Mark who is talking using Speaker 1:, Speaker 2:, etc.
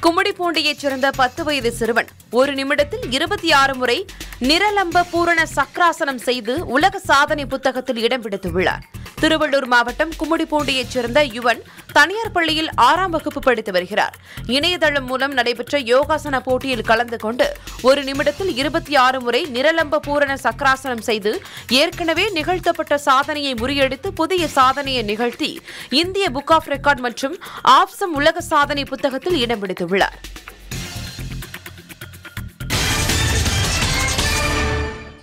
Speaker 1: கும்மிடிப்பூண்டியைச் சேர்ந்த பத்து வயது சிறுவன் ஒரு நிமிடத்தில் இருபத்தி ஆறு முறை நிரலம்ப பூரண சக்ராசனம் செய்து உலக சாதனை புத்தகத்தில் இடம் பிடித்துள்ளார் திருவள்ளூர் மாவட்டம் கும்மிடிப்பூண்டியைச் சேர்ந்த யுவன் தனியார் பள்ளியில் ஆறாம் வகுப்பு படித்து வருகிறார் இணையதளம் மூலம் நடைபெற்ற யோகாசன போட்டியில் கலந்து கொண்டு ஒரு நிமிடத்தில் இருபத்தி ஆறு முறை நிரலம்ப பூரண சக்ராசனம் செய்து ஏற்கனவே நிகழ்த்தப்பட்ட சாதனையை முறியடித்து புதிய சாதனையை நிகழ்த்தி இந்திய புக் ஆஃப் ரெக்கார்ட் மற்றும் ஆப்சம் உலக சாதனை புத்தகத்தில் இடம் பிடித்துள்ளார்